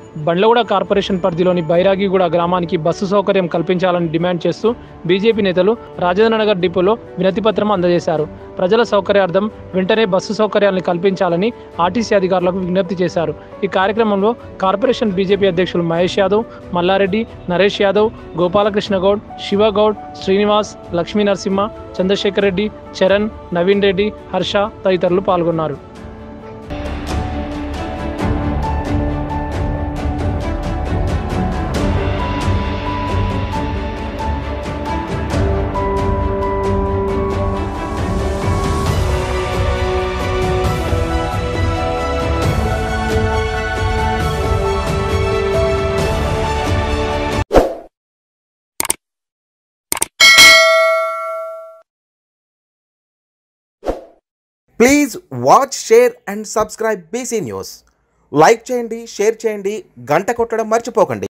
Bandlaguda corporation పరిధిలోని బైరాగిగూడ గ్రామానికి bus సౌకర్యం కల్పించాలని డిమాండ్ చేస్తూ బీజేపీ నేతలు రాజేంద్రనగర్ డిపోలో వినతిపత్రం అందజేశారు ప్రజల సౌకర్యార్థం వెంటనే బస్సు సౌకర్యాలను కల్పించాలని ఆర్టీసీ అధికారులకు విజ్ఞప్తి చేశారు ఈ కార్యక్రమంలో కార్పొరేషన్ బీజేపీ అధ్యక్షులు మహేష్ యాదవ్ మల్లారెడ్డి నరేష్ యాదవ్ గోపాలకృష్ణ గౌడ్ శివగౌడ్ శ్రీనివాస్ లక్ష్మీ నరసింహ చంద్రశేఖర్ రెడ్డి చరణ్ నవీన్ రెడ్డి హర్ష తదితరులు పాల్గొన్నారు please watch share and subscribe BC news like చేయండి షేర్ చేయండి గంట కొట్టడం మర్చిపోకండి